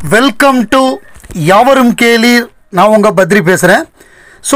welcome to யாவரும் கேளீர் நான் உங்கள் பத்ரி பேசுகிறேன் ஸோ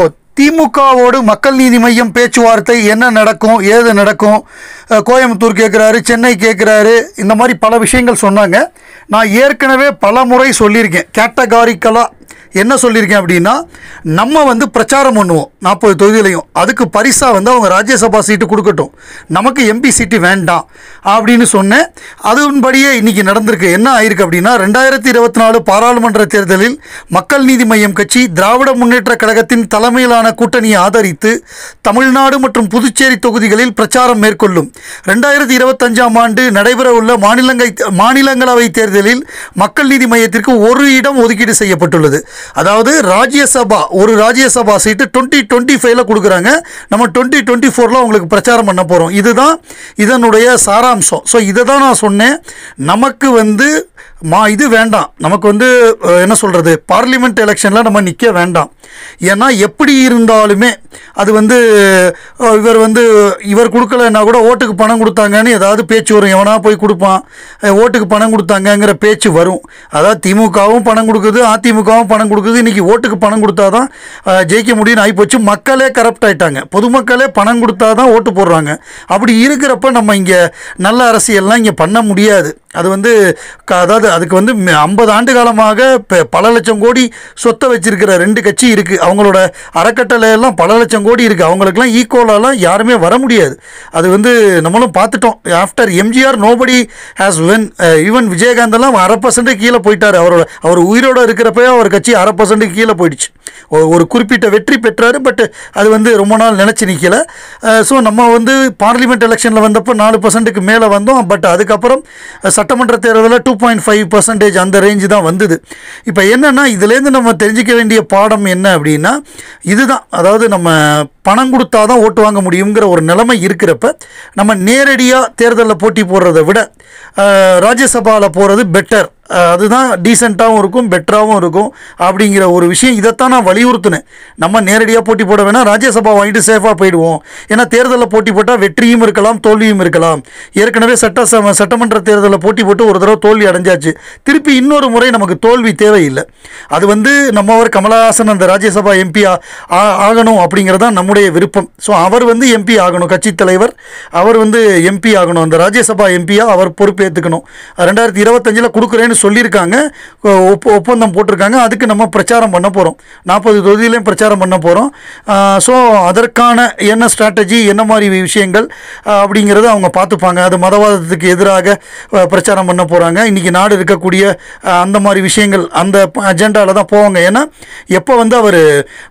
திமுகவோடு மக்கள் நீதி மையம் பேச்சுவார்த்தை என்ன நடக்கும் ஏது நடக்கும் அஹ், கோயம்புத்தூர் கேட்குறாரு சென்னை கேட்குறாரு இந்த மாதிரி பல விஷயங்கள் சொன்னாங்க நான் ஏற்கனவே பல முறை சொல்லியிருக்கேன் கேட்டகாரிக்கலாக என்ன சொல்லியிருக்கேன் அப்படின்னா நம்ம வந்து பிரச்சாரம் பண்ணுவோம் நாற்பது தொகுதியிலையும் அதுக்கு பரிசாக வந்து அவங்க ராஜ்யசபா சீட்டு கொடுக்கட்டும் நமக்கு எம்பி சீட்டு வேண்டாம் அப்படின்னு சொன்னேன் அதன்படியே இன்னைக்கு நடந்திருக்கு என்ன ஆயிருக்கு அப்படின்னா ரெண்டாயிரத்தி இருபத்தி நாலு பாராளுமன்ற தேர்தலில் மக்கள் நீதி மய்யம் கட்சி திராவிட முன்னேற்ற கழகத்தின் தலைமையிலான கூட்டணியை ஆதரித்து தமிழ்நாடு மற்றும் புதுச்சேரி தொகுதிகளில் பிரச்சாரம் மேற்கொள்ளும் ரெண்டாயிரத்தி இருபத்தஞ்சாம் ஆண்டு நடைபெறவுள்ள மாநிலங்கை மாநிலங்களவை தேர்தலில் மக்கள் நீதி மையத்திற்கு ஒரு இடம் ஒதுக்கீடு செய்யப்பட்டுள்ளது அதாவது ராஜ்யசபா ஒரு ராஜ்யசபா சீட்டு டுவெண்ட்டி டுவெண்ட்டி ஃபைவ்ல கொடுக்குறாங்க நம்ம டுவெண்ட்டி டுவெண்ட்டி ஃபோரில் உங்களுக்கு பிரச்சாரம் பண்ண போகிறோம் இதுதான் இதனுடைய சாராம்சம் ஸோ இதை தான் நான் சொன்னேன் நமக்கு வந்து மா இது வேண்டாம் நமக்கு வந்து அஹ், என்ன சொல்கிறது பார்லிமெண்ட் எலெக்ஷனில் நம்ம நிற்க வேண்டாம் ஏன்னா எப்படி இருந்தாலுமே அது வந்து அஹ், இவர் வந்து இவர் கொடுக்கலன்னா கூட ஓட்டுக்கு பணம் கொடுத்தாங்கன்னு ஏதாவது பேச்சு வரும் எவனா போய் கொடுப்பான் அஹ், ஓட்டுக்கு பணம் கொடுத்தாங்கங்கிற பேச்சு வரும் அதாவது திமுகவும் பணம் கொடுக்குது அதிமுகவும் பணம் கொடுக்குது இன்றைக்கி ஓட்டுக்கு பணம் கொடுத்தா தான் அஹ், ஜெயிக்க முடியும்னு ஆகிப்போச்சு மக்களே கரப்ட் ஆயிட்டாங்க பொதுமக்களே பணம் கொடுத்தா தான் ஓட்டு போடுறாங்க அப்படி இருக்கிறப்ப நம்ம இங்கே நல்ல அரசியல்லாம் இங்கே பண்ண முடியாது அது வந்து க- அதாவது அதுக்கு வந்து ஐம்பது ஆண்டு காலமாக ப- பல லட்சம் கோடி சொத்தை வச்சிருக்கிற ரெண்டு கட்சி இருக்குது அவங்களோட அறக்கட்டளை எல்லாம் பல லட்சம் கோடி இருக்குது அவங்களுக்கெல்லாம் ஈக்குவலாலாம் யாருமே வர முடியாது அது வந்து நம்மளும் பார்த்துட்டோம் after MGR nobody has when even Vijayakanth எல்லாம் அரை பர்சன்ட் கீழே போயிட்டார் அவரோட அவர் உயிரோட இருக்கிறப்பவே அவர் கட்சி அரை பர்சன்ட் கீழே போயிடுச்சு ஒ- ஒரு குறிப்பிட்ட வெற்றி பெற்றார் பட் அது வந்து ரொம்ப நாள் நினச்சி நிற்கல ஸோ நம்ம வந்து பார்லிமெண்ட் எலெக்ஷனில் வந்தப்போ நாலு பர்சன்ட்டுக்கு மேலே வந்தோம் பட் அதுக்கப்புறம் அஹ், சட்டமன்ற தேர்தலில் டூ பாயிண்ட் ஃபைவ் பர்சன்டேஜ் அந்த ரேஞ்சு தான் வந்தது இப்போ என்னென்னா இதுலேருந்து நம்ம தெரிஞ்சிக்க வேண்டிய பாடம் என்ன அப்படின்னா இதுதான் அதாவது நம்ம பணம் கொடுத்தா தான் ஓட்டு வாங்க முடியுங்கிற ஒரு நிலைமை இருக்கிறப்ப நம்ம நேரடியாக தேர்தலில் போட்டி போடுறதை விட ராஜ்யசபாவில் போகிறது பெட்டர் அதுதான் டீசெண்டாகவும் இருக்கும் பெட்டராகவும் இருக்கும் அப்படிங்கிற ஒரு விஷயம் இதைத்தான் நான் வலியுறுத்தினேன் நம்ம நேரடியாக போட்டி போட வேணாம் ராஜ்யசபா வாங்கிட்டு சேஃபாக போயிடுவோம் ஏன்னா தேர்தலில் போட்டி போட்டால் வெற்றியும் இருக்கலாம் தோல்வியும் இருக்கலாம் ஏற்கனவே சட்ட சம சட்டமன்ற தேர்தலில் போட்டி போட்டு ஒரு தடவை தோல்வி அடைஞ்சாச்சு திருப்பி இன்னொரு முறை நமக்கு தோல்வி தேவையில்லை அது வந்து நம்மவர் கமலஹாசன் அந்த ராஜ்யசபா எம்பி ஆகணும் அப்படிங்கிறது தான் நம்முடைய விருப்பம் ஸோ அவர் வந்து எம்பி ஆகணும் கட்சித் தலைவர் அவர் வந்து எம்பி ஆகணும் அந்த ராஜ்யசபா எம்பியாக அவர் பொறுப்பேற்றுக்கணும் ரெண்டாயிரத்தி இருபத்தஞ்சில் கொடுக்குறேன்னு சொல்லியிருக்காங்க ஒப்ப ஒப்பந்தம் போட்டிருக்காங்க அதுக்கு நம்ம பிரச்சாரம் பண்ண போகிறோம் நாற்பது தொகுதியிலையும் பிரச்சாரம் பண்ண போகிறோம் ஸோ அதற்கான என்ன ஸ்ட்ராட்டஜி என்ன மாதிரி விஷயங்கள் ஆஹ், அப்படிங்கிறத அவங்க பார்த்துப்பாங்க அது மதவாதத்துக்கு எதிராக ஆஹ், பிரச்சாரம் பண்ண போகிறாங்க இன்றைக்கி நாடு இருக்கக்கூடிய ஆஹ், அந்த மாதிரி விஷயங்கள் அந்த அஜெண்டாவில் தான் போவாங்க ஏன்னா எப்போ வந்து அவர்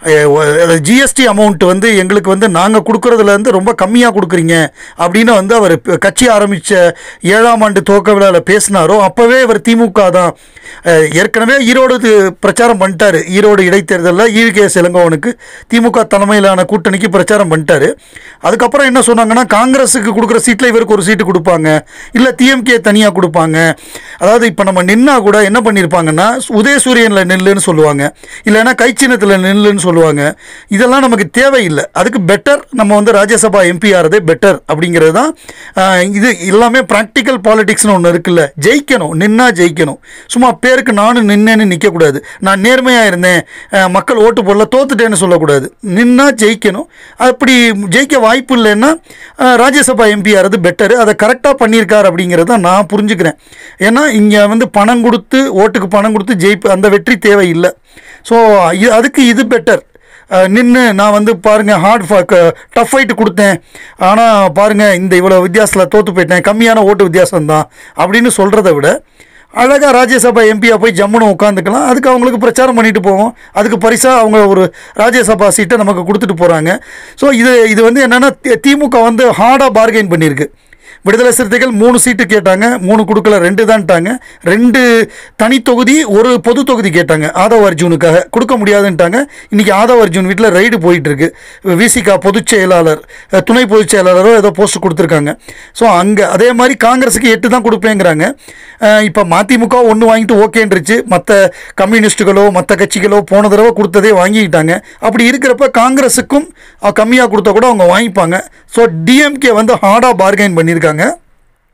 ஜிஎஸ்டி அமௌண்ட் வந்து எங்களுக்கு வந்து நாங்கள் கொடுக்குறதுலேருந்து ரொம்ப கம்மியாக கொடுக்குறீங்க அப்படின்னு வந்து அவர் கட்சி ஆரம்பித்த ஏழாம் ஆண்டு துவக்க விழாவில் பேசினாரோ அப்போவே இவர் திமுக தான் அஹ், ஏற்கனவே ஈரோடு து- பிரச்சாரம் பண்ணிட்டாரு ஈரோடு இடைத்தேர்தலில் ஈவிகே இளங்கோவனுக்கு திமுக தலைமையிலான கூட்டணிக்கு பிரச்சாரம் பண்ணிட்டாரு அதுக்கப்புறம் என்ன சொன்னாங்கன்னா காங்கிரஸுக்கு கொடுக்குற சீட்டில் இவருக்கு ஒரு சீட்டு கொடுப்பாங்க இல்லை டிஎம்கே தனியாக கொடுப்பாங்க அதாவது இப்போ நம்ம நின்னா கூட என்ன பண்ணியிருப்பாங்கன்னா உதயசூரியனில் நெல்லுன்னு சொல்லுவாங்க இல்லைன்னா கைச்சின்னத்தில் நெல்லுன்னு சொல்லுவாங்க இதெல்லாம் நமக்கு தேவையில்லை அதுக்கு பெட்டர் நம்ம வந்து ராஜ்யசபா எம்பி ஆகிறதே பெட்டர் அப்படிங்கிறது தான் ஆஹ், இது எல்லாமே ப்ராக்டிக்கல் பாலிடிக்ஸ்னு ஒன்று இருக்குல்ல ஜெயிக்கணும் நின்னா ஜெயிக்கணும் சும்மா பேருக்கு நானும் நின்னேன்னு நிற்கக்கூடாது நான் நேர்மையாக இருந்தேன் ஆஹ், மக்கள் ஓட்டு போடல தோத்துட்டேன்னு சொல்லக்கூடாது நின்னா ஜெயிக்கணும் அப்படி ஜெயிக்க வாய்ப்பு இல்லைன்னா ஆஹ், ராஜ்யசபா எம்பி ஆகிறது பெட்டரு அதை கரெக்டாக பண்ணியிருக்கார் அப்படிங்கிறத நான் புரிஞ்சுக்கிறேன் ஏன்னா இங்கே வந்து பணம் கொடுத்து ஓட்டுக்கு பணம் கொடுத்து ஜெயிப்பு அந்த வெற்றி தேவையில்லை ஸோ அதுக்கு இது பெட்டர் நின்று நான் வந்து பாருங்கள் ஹார்ட் டஃப் ஃபைட்டு கொடுத்தேன் ஆனால் பாருங்கள் இந்த இவ்வளோ வித்தியாசத்தில் தோற்று போயிட்டேன் கம்மியான ஓட்டு வித்தியாசம் தான் அப்படின்னு சொல்கிறத விட அழகாக ராஜ்யசபா எம்பியாக போய் ஜம்முன்னு உட்காந்துக்கலாம் அதுக்கு அவங்களுக்கு பிரச்சாரம் பண்ணிட்டு போவோம் அதுக்கு பரிசாக அவங்க ஒரு ராஜ்யசபா சீட்டை நமக்கு கொடுத்துட்டு போகிறாங்க ஸோ இது இது வந்து என்னென்னா திமுக வந்து ஹார்டாக பார்கெயின் பண்ணியிருக்கு விடுதலை சிறுத்தைகள் மூணு சீட்டு கேட்டாங்க மூணு கொடுக்கல ரெண்டு தான்ட்டாங்க ரெண்டு தனி தொகுதி ஒரு பொது தொகுதி கேட்டாங்க ஆதவ் அர்ஜுனுக்காக கொடுக்க முடியாதுன்ட்டாங்க இன்றைக்கி ஆதவ் அர்ஜுன் வீட்டில் ரைடு போயிட்டு இருக்கு விசிகா பொதுச் செயலாளர் அஹ், துணை பொதுச் செயலாளரோ ஏதோ போஸ்ட் கொடுத்துருக்காங்க ஸோ அங்கே அதே மாதிரி காங்கிரஸுக்கு எட்டு தான் கொடுப்பேங்கிறாங்க இப்போ மதிமுக ஒன்று வாங்கிட்டு ஓகேன்றுச்சு மற்ற கம்யூனிஸ்ட்டுகளோ மற்ற கட்சிகளோ போன தடவை கொடுத்ததே வாங்கிக்கிட்டாங்க அப்படி இருக்கிறப்ப காங்கிரஸுக்கும் கம்மியாக கொடுத்தா கூட அவங்க வாங்கிப்பாங்க ஸோ டிஎம்கே வந்து ஹார்டாக பார்கெயின் பண்ணியிருக்காங்க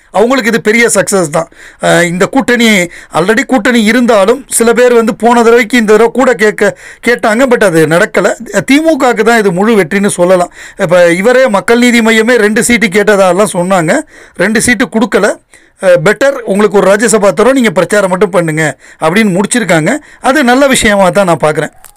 அவங்களுக்கு இது பெரிய சக்ஸஸ் தான் அஹ் இந்த கூட்டணி ஆல்ரெடி கூட்டணி இருந்தாலும் சில பேர் வந்து போன தடவைக்கு இந்த தடவை கூட கேட்க கேட்டாங்க பட் அது நடக்கலை திமுகவுக்கு தான் இது முழு வெற்றின்னு சொல்லலாம் இப்போ இவரே மக்கள் நீதி மையமே ரெண்டு சீட்டு கேட்டதாலாம் சொன்னாங்க ரெண்டு சீட்டு கொடுக்கல பெட்டர் உங்களுக்கு ஒரு ராஜ்யசபா தரோம் நீங்கள் பிரச்சாரம் மட்டும் பண்ணுங்க அப்படின்னு முடிச்சிருக்காங்க அது நல்ல விஷயமா தான் நான் பார்க்குறேன்